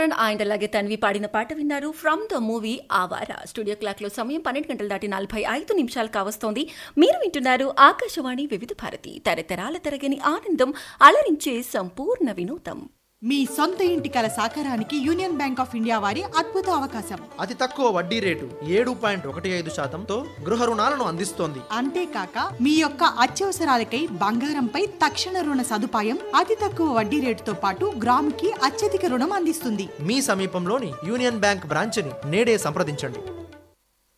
Charan and అలాగే తన్వి పాడిన పాట విన్నారు from the movie Awara studio clock లో సమయం పన్నెండు గంటల దాటి నలభై ఐదు నిమిషాలు కావస్తోంది మీరు వింటున్నారు ఆకాశవాణి వివిధ భారతి తరతరాల తరగని ఆనందం అలరించే సంపూర్ణ వినోదం మీ సొంత ఇంటి కల సాకారానికి యూనియన్ బ్యాంక్ ఆఫ్ ఇండియా వారి అద్భుత అవకాశం అతి తక్కువ వడ్డీ రేటు ఏడు పాయింట్ ఒకటి ఐదు శాతంతో గృహ రుణాలను అందిస్తోంది అంతేకాక మీ యొక్క అత్యవసరాలకై బంగారంపై తక్షణ రుణ సదుపాయం అతి తక్కువ వడ్డీ రేటుతో పాటు గ్రాముకి అత్యధిక రుణం అందిస్తుంది మీ సమీపంలోని యూనియన్ బ్యాంక్ బ్రాంచ్ని నేడే సంప్రదించండి